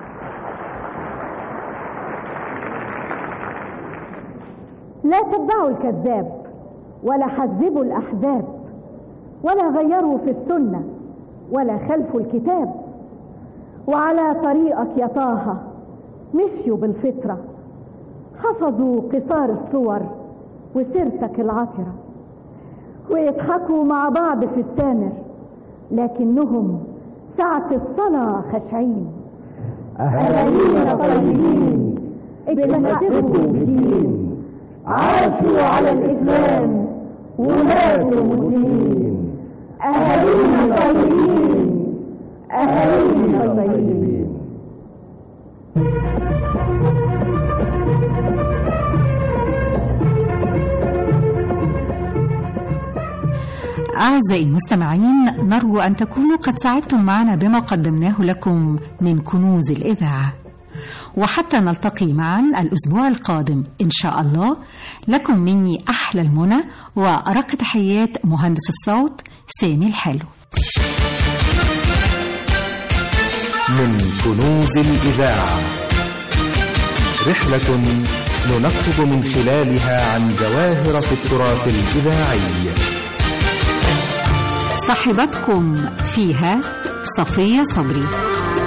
لا تتبعوا الكذاب ولا حذبوا الأحزاب ولا غيروا في السنة ولا خلفوا الكتاب وعلى طريقك يا طه مشيوا بالفطرة حفظوا قصار الصور وسيرتك العطرة ويضحكوا مع بعض في التامر لكنهم ساعة الصلاة خشعين
أهالينا طيبين اتمسكوا بالدين عاشوا على الإسلام وماتوا مسلمين أهالينا طيبين أهالينا طيبين
أعزائي المستمعين نرجو أن تكونوا قد ساعدتم معنا بما قدمناه لكم من كنوز الإذاعة وحتى نلتقي معا الأسبوع القادم إن شاء الله لكم مني أحلى المنى وأرق تحيات مهندس الصوت سامي الحلو
من كنوز الإذاعة رحلة ننقب من خلالها عن جواهر في التراث الإذاعي
صاحبتكم فيها صفية صبري